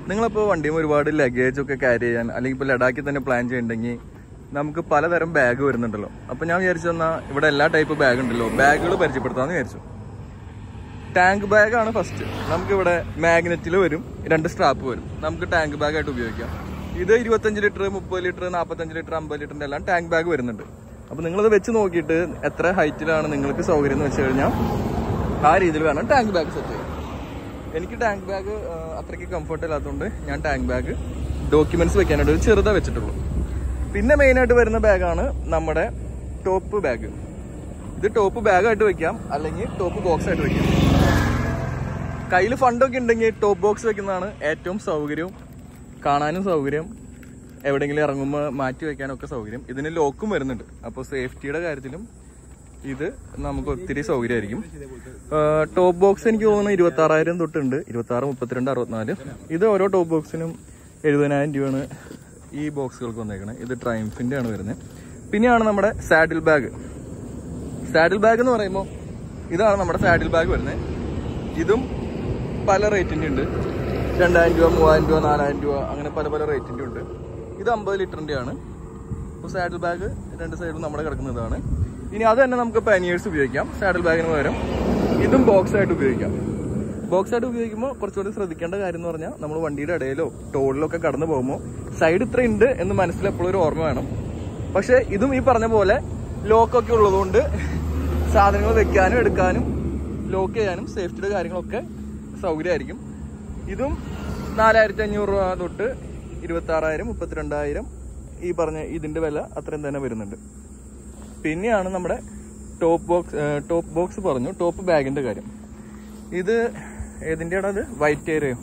നിങ്ങളിപ്പോൾ വണ്ടിയും ഒരുപാട് ലഗേജ് ഒക്കെ ക്യാരി ചെയ്യാൻ അല്ലെങ്കിൽ ഇപ്പോൾ ലഡാക്കിൽ തന്നെ പ്ലാൻ ചെയ്യണ്ടെങ്കിൽ നമുക്ക് പലതരം ബാഗ് വരുന്നുണ്ടല്ലോ അപ്പോൾ ഞാൻ വിചാരിച്ചു എന്നാൽ ഇവിടെ എല്ലാ ടൈപ്പ് ബാഗ് ഉണ്ടല്ലോ ബാഗുകൾ പരിചയപ്പെടുത്താമെന്ന് വിചാരിച്ചു ടാങ്ക് ബാഗാണ് ഫസ്റ്റ് നമുക്കിവിടെ മാഗ്നറ്റിൽ വരും രണ്ട് സ്ട്രാപ്പ് വരും നമുക്ക് ടാങ്ക് ബാഗായിട്ട് ഉപയോഗിക്കാം ഇത് ഇരുപത്തഞ്ച് ലിറ്റർ മുപ്പത് ലിറ്റർ നാൽപ്പത്തഞ്ച് ലിറ്റർ അമ്പത് ലിറ്ററിൻ്റെ എല്ലാം ടാങ്ക് ബാഗ് വരുന്നുണ്ട് അപ്പോൾ നിങ്ങളത് വെച്ച് നോക്കിയിട്ട് എത്ര ഹൈറ്റിലാണ് നിങ്ങൾക്ക് സൗകര്യം എന്ന് വെച്ച് കഴിഞ്ഞാൽ ആ രീതിയിൽ വേണം ടാങ്ക് ബാഗ് സെറ്റ് ചെയ്യാൻ എനിക്ക് ടാങ്ക് ബാഗ് അത്രയ്ക്ക് കംഫർട്ട് ഇല്ലാത്തതുകൊണ്ട് ഞാൻ ടാങ്ക് ബാഗ് ഡോക്യുമെന്റ്സ് വെക്കാനായിട്ട് ഒരു ചെറുതാ വെച്ചിട്ടുള്ളൂ പിന്നെ മെയിനായിട്ട് വരുന്ന ബാഗാണ് നമ്മുടെ ടോപ്പ് ബാഗ് ഇത് ടോപ്പ് ബാഗായിട്ട് വെക്കാം അല്ലെങ്കിൽ ടോപ്പ് ബോക്സ് ആയിട്ട് വെക്കാം കയ്യിൽ ഫണ്ടൊക്കെ ഉണ്ടെങ്കിൽ ടോപ്പ് ബോക്സ് വെക്കുന്നതാണ് ഏറ്റവും സൗകര്യവും കാണാനും സൗകര്യം എവിടെയെങ്കിലും ഇറങ്ങുമ്പോൾ മാറ്റി വെക്കാനൊക്കെ സൗകര്യം ഇതിന് ലോക്കും വരുന്നുണ്ട് അപ്പോൾ സേഫ്റ്റിയുടെ കാര്യത്തിലും ഇത് നമുക്ക് ഒത്തിരി സൗകര്യമായിരിക്കും ടോപ്പ് ബോക്സ് എനിക്ക് തോന്നുന്നു ഇരുപത്തി ആറായിരം തൊട്ടുണ്ട് ഇരുപത്തി ആറ് മുപ്പത്തിരണ്ട് അറുപത്തിനാല് ഇത് ഓരോ ടോപ്പ് ബോക്സിനും എഴുപതിനായിരം രൂപയാണ് ഈ ബോക്സുകൾക്ക് വന്നേക്കണത് ഇത് ട്രയംഫിന്റെ ആണ് വരുന്നത് പിന്നെയാണ് നമ്മുടെ സാഡിൽ ബാഗ് സാഡിൽ ബാഗ് എന്ന് പറയുമ്പോൾ ഇതാണ് നമ്മുടെ സാഡിൽ ബാഗ് വരുന്നത് ഇതും പല റേറ്റിൻ്റെ ഉണ്ട് രണ്ടായിരം രൂപ മൂവായിരം രൂപ നാലായിരം രൂപ അങ്ങനെ പല പല റേറ്റിൻ്റെ ഉണ്ട് ഇത് അമ്പത് ലിറ്ററിൻ്റെ ആണ് അപ്പോൾ സാഡിൽ ബാഗ് രണ്ട് സൈഡും നമ്മുടെ കിടക്കുന്നതാണ് ഇനി അത് തന്നെ നമുക്ക് പാനിയേഴ്സ് ഉപയോഗിക്കാം സാഡിൽ ബാഗിന് പകരം ഇതും ബോക്സ് ആയിട്ട് ഉപയോഗിക്കാം ബോക്സ് ആയിട്ട് ഉപയോഗിക്കുമ്പോൾ കുറച്ചുകൂടി ശ്രദ്ധിക്കേണ്ട കാര്യം എന്ന് പറഞ്ഞാൽ നമ്മൾ വണ്ടിയുടെ ഇടയിലോ ടോളിലോ ഒക്കെ കടന്നു പോകുമ്പോൾ സൈഡ് ഇത്ര ഉണ്ട് എന്ന് മനസ്സിൽ എപ്പോഴും ഒരു ഓർമ്മ വേണം പക്ഷേ ഇതും ഈ പറഞ്ഞ പോലെ ലോക്കൊക്കെ ഉള്ളതുകൊണ്ട് സാധനങ്ങൾ വെക്കാനും എടുക്കാനും ലോക്ക് ചെയ്യാനും സേഫ്റ്റിയുടെ കാര്യങ്ങളൊക്കെ സൗകര്യമായിരിക്കും ഇതും നാലായിരത്തി അഞ്ഞൂറ് രൂപ തൊട്ട് ഇരുപത്തി ആറായിരം മുപ്പത്തിരണ്ടായിരം ഈ പറഞ്ഞ ഇതിന്റെ വില അത്രയും തന്നെ വരുന്നുണ്ട് പിന്നെയാണ് നമ്മുടെ ടോപ്പ് ബോക്സ് ടോപ്പ് ബോക്സ് പറഞ്ഞു ടോപ്പ് ബാഗിന്റെ കാര്യം ഇത് ഏതിന്റെയാണ് അത് വൈറ്റ് ഏരിയോ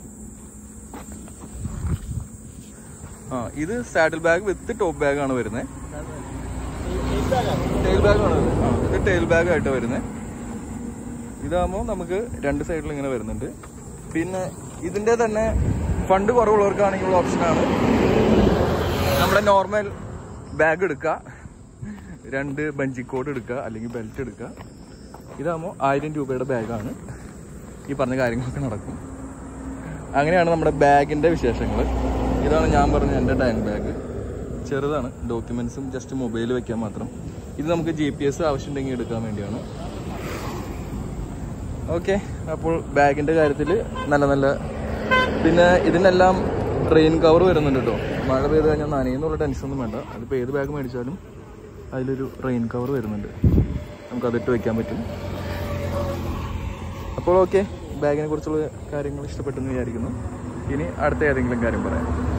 ആ ഇത് saddle bag with top bag ആണ് വരുന്നത് ടെയിൽ ബാഗ് ആണ് വരുന്നത്. ആ, ഇത് ടെയിൽ ബാഗ് ആയിട്ട് വരുന്നത് ഇതാകുമ്പോൾ നമുക്ക് രണ്ട് സൈഡിൽ ഇങ്ങനെ വരുന്നുണ്ട് പിന്നെ ഇതിന്റെ തന്നെ ഫണ്ട് കുറവുള്ളവർക്കാണെങ്കിലുള്ള ഓപ്ഷനാണ് നമ്മുടെ നോർമൽ ബാഗ് എടുക്കുക രണ്ട് ബഞ്ചി കോഡ് എടുക്കുക അല്ലെങ്കിൽ ബെൽറ്റ് എടുക്കുക ഇതാകുമ്പോൾ ആയിരം രൂപയുടെ ബാഗാണ് ഈ പറഞ്ഞ കാര്യങ്ങളൊക്കെ നടക്കും അങ്ങനെയാണ് നമ്മുടെ ബാഗിന്റെ വിശേഷങ്ങൾ ഇതാണ് ഞാൻ പറഞ്ഞ എൻ്റെ ടാങ്ക് ബാഗ് ചെറുതാണ് ഡോക്യുമെന്റ്സും ജസ്റ്റ് മൊബൈൽ വെക്കാൻ മാത്രം ഇത് നമുക്ക് ജി പി എസ് ആവശ്യമുണ്ടെങ്കിൽ എടുക്കാൻ വേണ്ടിയാണ് ഓക്കെ അപ്പോൾ ബാഗിന്റെ കാര്യത്തിൽ നല്ല നല്ല പിന്നെ ഇതിനെല്ലാം റെയിൻ കവർ വരുന്നുണ്ട് കേട്ടോ മഴ പെയ്ത് കഴിഞ്ഞാൽ നനയുന്നുള്ള ടെൻഷനൊന്നും വേണ്ട അതിപ്പോൾ ഏത് ബാഗ് മേടിച്ചാലും അതിലൊരു റെയിൻ കവർ വരുന്നുണ്ട് നമുക്ക് അതിട്ട് വെക്കാൻ പറ്റും അപ്പോൾ ഓക്കെ ബാഗിനെ കുറിച്ചുള്ള കാര്യങ്ങൾ ഇഷ്ടപ്പെട്ടെന്ന് വിചാരിക്കുന്നു ഇനി അടുത്ത ഏതെങ്കിലും കാര്യം പറയാം